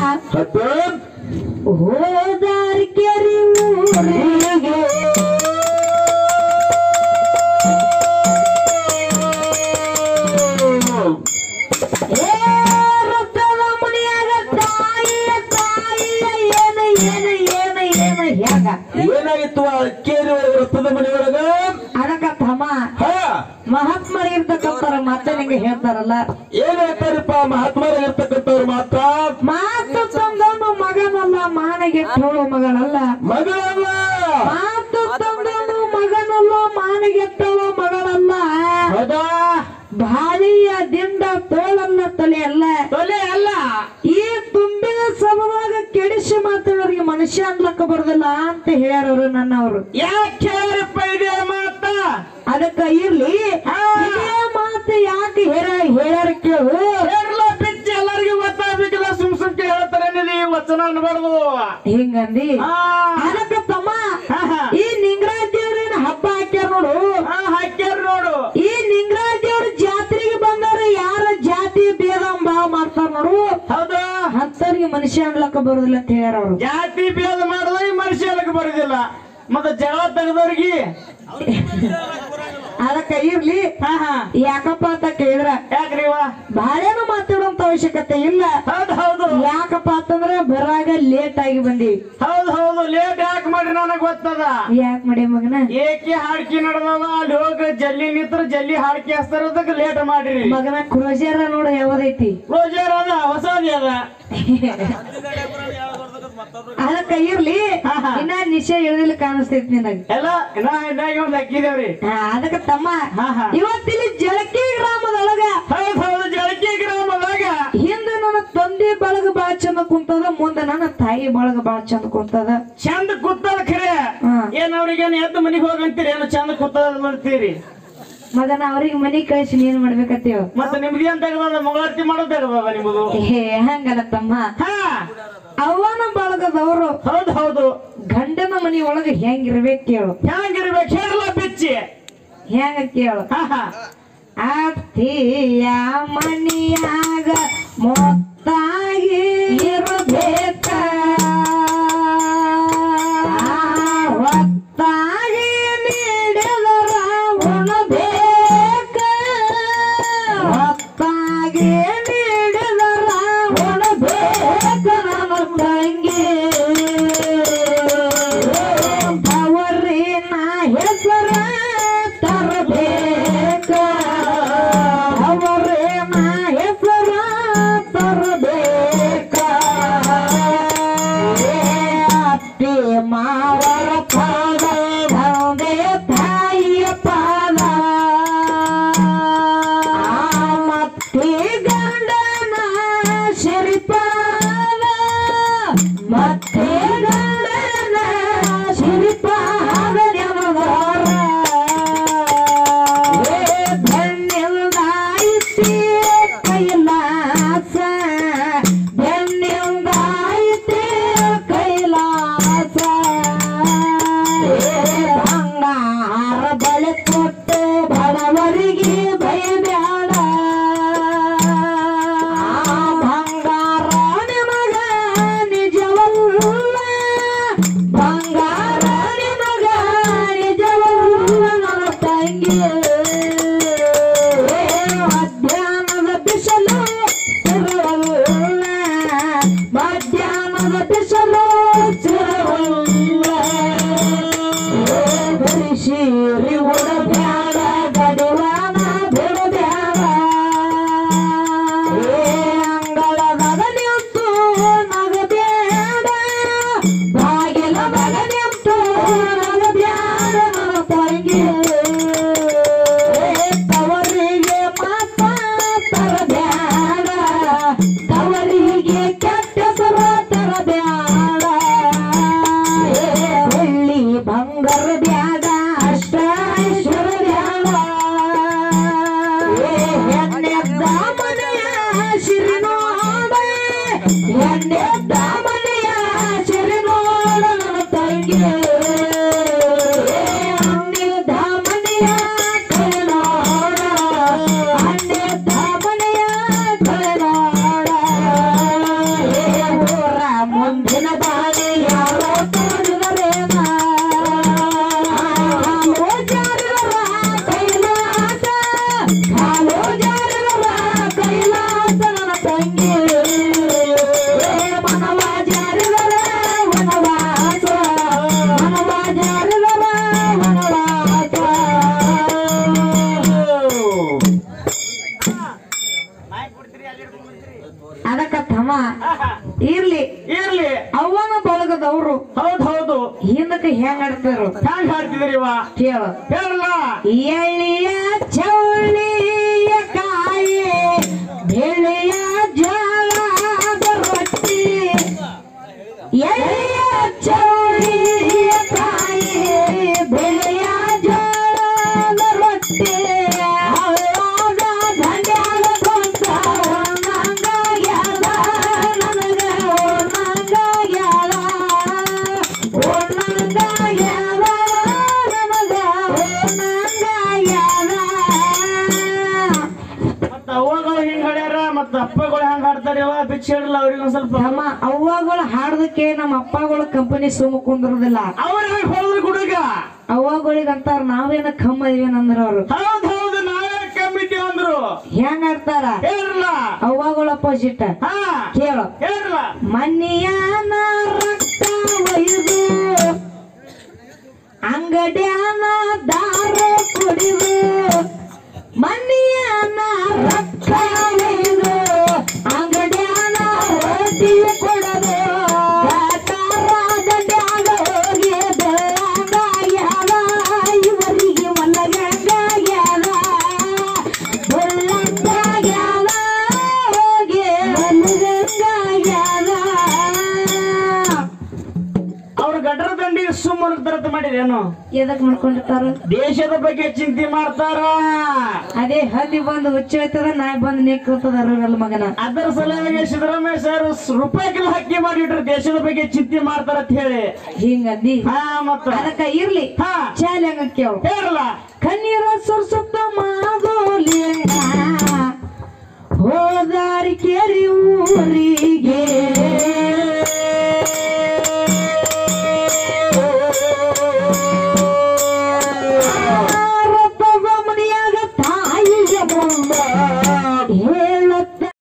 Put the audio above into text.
ಹತ್ತು ಹೋದಾರ್ ಕೆರಿ ಊರಿಗೆ ಏ ರಕ್ತದ ಮನೆಯಾಗ ತಾಯಿಯ ತಾಯಿಯ ಏನ ಏನ ಏನ ಏನ ಹೇಗ ಏನಾಗಿತ್ತು ಆ ಕೇರಿ ವೃತ್ತದ ಮನೆಯೊಳಗ ಅದಕ್ಕ ತಮ್ಮ ಹಾ ಮಹಾತ್ಮರಿರ್ತಕ್ಕಂಥವ್ರ ಮಾತ ನಿಂಗೆ ಹೇಳ್ತಾರಲ್ಲ ಏನ್ ಹೇಳ್ತಾರಪ್ಪ ಮಹಾತ್ಮರ ಇರ್ತಕ್ಕಂಥವ್ರು ಮಾತ್ರ ಮಾತು ತಂದವನು ಮಗನಲ್ಲ ಮಾನಗೆ ಹೇಳೋ ಮಗಳಲ್ಲ ಮಗಳಲ್ಲ ಮಾತು ತಂದವನು ಮಗನಲ್ಲ ಮಾನಗೆ ಹೇಳೋ ಮಗಳಲ್ಲ ಹೌದಾ ಬಾಳಿಯ ದಿಂಡ ತೋಳನ್ನ ತಲೆ ಅಲ್ಲ ತೊಲೆ ಅಲ್ಲ ಈ ತುಂಬಿದ ಸಭದಾಗ ಕೆಡಿಸಿ ಮಾತಾಡೋರಿಗೆ ಮನುಷ್ಯ ಅನ್ಲಕ್ಕ ಬರೋದಿಲ್ಲ ಅಂತ ಹೇಳ್ಯಾರವ್ರು ನನ್ನವರು ಯಾಕೆ ಹೇಳ್ರಪ್ಪ ಇದೆ ಮಾತ ಅದಕ್ಕ ಇರ್ಲಿ ಹಾ. ಇದೇ ಮಾತು ಯಾಕೆ ಹೇಳ ಹೇಳ್ಯಾರ ಕೇಳು ಎಲ್ಲ ಪಿಚ್ಚ ಎಲ್ಲರಿಗೂ ಗೊತ್ತಾಗ್ಬೇಕಿಲ್ಲ ಸುಮ್ ಸುಮ್ಕೆ ಹೇಳ್ತಾರೆ ನೀವು ಈ ವಚನ ಅನ್ಬಾರ್ದು ಹಿಂಗಂದಿ ಹಾ ಅದಕ್ಕ ತಮ್ಮ ಹಾ, ಹಾ. ಈ ನಿಂಗರಾಜ್ ದೇವ್ರೇನ ಹಬ್ಬ ಹಾಕ್ಯಾರ ನೋಡು ಹಾ, ಹಾಕ್ಯಾರ ನೋಡು ಈ ನಿಂಗರಾಜ್ ದೇವ್ರ ಜಾತ್ರೆಗೆ ಬಂದವ್ರ ಯಾರ ಜಾತಿ ಭೇದ ಭಾವ ಮಾಡ್ತಾರ ನೋಡು ಹೌದಾ ಅಂತವ್ರಿಗೆ ಮನುಷ್ಯ ಅನ್ಲಕ್ಕ ಬರೋದಿಲ್ಲ ಅಂತ ಹೇಳ್ಯಾರ ಅವ್ರು ಜಾತಿ ಭೇದ ಮಾಡಿದ್ರೆ ಮನುಷ್ಯರಿಗೆ ಬರುದಿಲ್ಲ ಮತ್ತೆ ಜಗಳ ತೆಗೆದವ್ರಿಗೆ ಅದಕ್ಕ ಇರ್ಲಿ ಹಾ ಹಾ ಯಾಕಪ್ಪ ಅಂತ ಕೇಳಿದ್ರ ಯಾಕ್ರಿ ಇವ ಬಾಳೇನು ಮಾತಾಡುವಂತ ಅವಶ್ಯಕತೆ ಇಲ್ಲ ಹೌದು ಹೌದು ಯಾಕಪ್ಪ ಅಂತಂದ್ರ ಬರಾಗ ಲೇಟ್ ಆಗಿ ಬಂದಿ ಹೌದು ಹೌದು ಲೇಟ್ ಯಾಕೆ ಮಾಡ್ರಿ ನನಗ್ ಗೊತ್ತದ ಯಾಕೆ ಮಾಡಿ ಮಗನ ಏಕೆ ಹಾಡ್ಕಿ ನಡೆದವ ಅಲ್ಲಿ ಹೋಗ ಜಲ್ಲಿ ನಿಂತ್ರ ಜಲ್ಲಿ ಹಾಡ್ಕಿ ಹಚ್ತಾರದಕ್ಕೆ ಲೇಟ್ ಮಾಡ್ರಿ ಮಗನ ಕ್ರೋಜರ ನೋಡ ಯಾವ್ದೈತಿ ರೋಜರ್ ಅದ ಹೊಸದಿ ಅದ ಅದಕ್ಕ ಇರ್ಲಿ ಹಾ, ಹಾ. ಇನ್ನ ನಿಶೆ ಇಳಿದಿಲ್ಲ ಕಾಣಿಸ್ತೈತಿ ನಿನಗ ಎಲ್ಲ ಇನ್ನ ಇನ್ನ ಒಂದ್ ಹಾಕಿದೇವ್ರಿ ಹಾ, ಅದಕ್ಕ ತಮ್ಮ ಹಾ, ಹಾ. ಇವತ್ತಿಲ್ಲಿ ಜಳಕಿ ಗ್ರಾಮದೊಳಗ ಹೌದು ಹೌದು ಜಳಕಿ ಗ್ರಾಮದಾಗ ಹಿಂದೆ ನನ್ನ ತಂದೆ ಬಳಗ ಬಾಳ ಚಂದ ಕುಂತದ ಮುಂದೆ ನನ್ನ ತಾಯಿ ಬಳಗ ಬಾಳ ಚಂದ ಕುಂತದ ಚಂದ ಕೂತದ ಖರೆ ಹಾ. ಏನ್ ಅವ್ರಿಗೇನ್ ಎದ್ದು ಮನಿಗ್ ಹೋಗಂತೀರಿ ಏನು ಚಂದ ಕೂತದ ಬರ್ತೀರಿ ಮಗನ ಅವ್ರಿಗೆ ಮನಿ ಕಳಿಸಿ ನೀನ್ ಮಾಡ್ಬೇಕತ್ತೀವ ಮತ್ತೆ ನಿಮ್ದು ಏನ್ ತೆಗದ ಮಂಗಳಾರತಿ ಮಾಡೋದ್ ತೆಗದ ನಿಮ್ದು ಏ ಹಂಗಲ್ಲ ತಮ್ಮ ಹಾ ಅವನ ಬಳಗದವರು ಹೌದು ಹೌದು ಗಂಡನ ಮನಿ ಒಳಗ ಹೆಂಗಿರ್ಬೇಕು ಕೇಳು ಹೆಂಗಿರ್ಬೇಕು ಹೇಳಲ್ಲ ಬಿಚ್ಚಿ ಹೆಂಗ ಕೇಳು ಹಾ ಹಾ ಅತ್ತಿಯ ಮನಿಯಾಗ ಮೊತ್ತಾಗಿ ಇರಬೇಕ ಹೊತ್ತಾಗಿ ನೀಡಿದರ ಉಣಬೇಕ ಹೊತ್ತಾಗಿ ನೀಡಿದರ ಉಣಬೇಕ ನನ್ನ ತಂಗಿ ಅವರಿನ ಹೆಸರ ತರಬೇಕ ಅವರಿನ ಹೆಸರ ತರಬೇಕ ಅತ್ತಿ ಮಾವರ ಪಾದ ತಂದೆ ತಾಯಿಯ ಪಾದ ಮತ್ತೆ ಗಂಡನ ಶಿರಿಪಾದ ಮತ್ತೆ ಗಂಡನ ಶಿರಿಪಾದ ನೆನದಾರ ಬೆನ್ನಿಲ್ದಾಯಿತಿ ಕೈಲಾಸ ಬೆನ್ನಿಲ್ದಾಯಿತಿ ಕೈಲಾಸ ಬಂಗಾರ ಬಳೆ ಕೊಟ್ಟು ಬಡವರಿಗೆ ಭಯಬೇಡ ಬಂಗಾರ ನಿಮಗ ನಿಜವಲ್ಲ ಬಂಗಾರ ನಿಮಗ ನಿಜವಲ್ಲ ನನ್ನ ತಂಗಿ ಮಧ್ಯಾಹ್ನದ ಬಿಸಿಲು ಚಿರವಲ್ಲ ಮಧ್ಯಾಹ್ನದ ಬಿಸಿಲು ಚಿರವಲ್ಲ ಬರಿಸೀರಿ ಉಡಬ್ಯಾಡ ಗಡಿವಾನ ಬಿಡಬ್ಯಾಡ ಅಂಗಳದಾಗ ನಿಂತು ನಗಬೇಡ ಬಾಗಿಲದಾಗ ನಿಂತು ನಗಬ್ಯಾಡ ನನ್ನ ತಂಗಿ ತವರಿಗೆ ಮಾತ ತರಬ್ಯಾಡ ತವರಿಗೆ ಕೆಟ್ಟ ಸರ ತರಬ್ಯಾಡ ಬೆಳ್ಳಿ ಬಂಗಾರ ಬ್ಯಾಡ ಅಷ್ಟ ಐಶ್ವರ್ಯ ಬ್ಯಾಡ ಎಣ್ಣೆದ್ದ ಮನೆಯ ಸಿರಿ ನೋಡ ಎಣ್ಣೆದ್ದ ಮನೆಯ ಸಿರಿ ನೋಡ ನನ್ನ ತಂಗಿ ಅಂದಿದ್ದ ಮನೆಯ ಕೈ ನೋಡ ಅಂದಿದ್ದ ಮನೆಯ ಕೈ ನೋಡ ಇರ್ಲಿ ಇರ್ಲಿ ಅವನ ಬಳಗದವ್ರು ಹೌದ್ ಹೌದು ಹಿಂದಕ್ಕೆ ಹೆಂಗ್ ಆಡ್ತಾರ ಹ್ಯಾಂಗ ಹಾಡ್ತಿದ್ರಿ ಇವ ಕೇಳ ಹೇಳಲ್ಲ ಎಳಿಯ ಚೌಳಿಯ ಕಾಯಿ ಬೆಳೆಯ ಜೋಳದ ರೊಟ್ಟಿ ಎಳೆಯ ಚೌಳಿಯ ಕಾಯಿ ಬೆಳೆಯ ಜೋಳದ ರೊಟ್ಟಿ ಹಳ್ಳಾದ ದಂಡ್ಯಾದ ಕೊಂತ ಒಣಂಗ ಯಾದ ನನಗ ಒಣಂಗ ಯಾದ ಒಣಂಗ ಯಾದ ನನಗ ಒಣಂಗ ಯಾದ ಮತ್ತ ಅವ್ವಗಳು ಹಿಂಗ್ ಹಾಡ್ಯಾರ ಮತ್ತ ಅಪ್ಪಗಳು ಹೆಂಗ್ ಹಾಡ್ತಾರ ಇವ ಬಿಚ್ಚಿ ಹೇಳಲ್ಲ ಅವ್ರಿಗೆ ಒಂದ್ ಸ್ವಲ್ಪ ನಮ್ಮ ಅವ್ವಗಳು ಹಾಡದಕ್ಕೆ ನಮ್ಮ ಅಪ್ಪಗಳು ಕಂಪನಿ ಸುಮ್ಮ ಕುಂದಿರೋದಿಲ್ಲ ಅವ್ರ ಹೋದ್ರ ಗುಡುಗ ಅವ್ವಗಳಿಗೆ ಅಂತಾರ ನಾವೇನ ಕಮ್ಮ ಇದೀವೇನಂದ್ರ ಅವ್ರು ಹೌದ್ ಹೌದು ನಾವೇ ಕಮಿಟಿ ಅಂದ್ರು ಹೆಂಗ್ ಆಡ್ತಾರ ಹೇಳಲ್ಲ ಅವ್ವಗಳು ಅಪೋಸಿಟ್ ಹಾ ಕೇಳು ಹೇಳಲ್ಲ ಮನಿಯಾನ ರಕ್ತ ಒಯ್ದು ಅಂಗಡ್ಯಾನ ದಾರ ಕುಡಿದು ಮನಿಯಾನ ರಕ್ತ ಒಯ್ದು ಅಂಗಡ್ಯಾನ ರೊಟ್ಟಿ ಕೊಡದು ದಾರಾದ ಹೋಗಿ ಬೆಳಂಗ ಯಾದ ಇವರಿಗೆ ಮಲ್ಲಗಂಗ ಯಾದ ಬೆಳ್ಳಂಗ ಯಾದ ಹೋಗಿ ಮಲ್ಲಗಂಗ ಯಾದ ಅವ್ರ ಗಡ್ರ ದಂಡಿ ಸುಮ್ಮನೆ ತರತ್ ಮಾಡಿದೇನು ಎದಕ್ ಮಾಡ್ಕೊಂಡಿರ್ತಾರ ದೇಶದ ಬಗ್ಗೆ ಚಿಂತೆ ಮಾಡ್ತಾರ ಅದೇ ಹಲ್ಲಿ ಬಂದು ಹುಚ್ಚೋಯ್ತದ ನಾಯಿ ಬಂದು ನೆಕ್ಕಿರ್ತದ ಅರವಲ್ ಮಗನ ಅದರ ಸಲುವಾಗಿ ಸಿದ್ದರಾಮಯ್ಯ ಸರ್ ರೂಪಾಯಿ ಕಿಲೋ ಹಕ್ಕಿ ಮಾಡಿಟ್ರು ದೇಶದ ಬಗ್ಗೆ ಚಿಂತೆ ಮಾಡ್ತಾರ ಅಂತ ಹೇಳಿ ಹಿಂಗಂದಿ ಹಾ ಮತ್ತ ಅದಕ್ಕ ಇರ್ಲಿ ಹಾ ಚಾಲಿ ಹಂಗ ಕೇಳು ಹೇಳಲ್ಲ ಕಣ್ಣೀರ ಸುರ್ಸುತ್ತ ಮಾಗೋಲಿಂಗ ಹೋದಾರಿ ಕೇರಿ ಊರಿ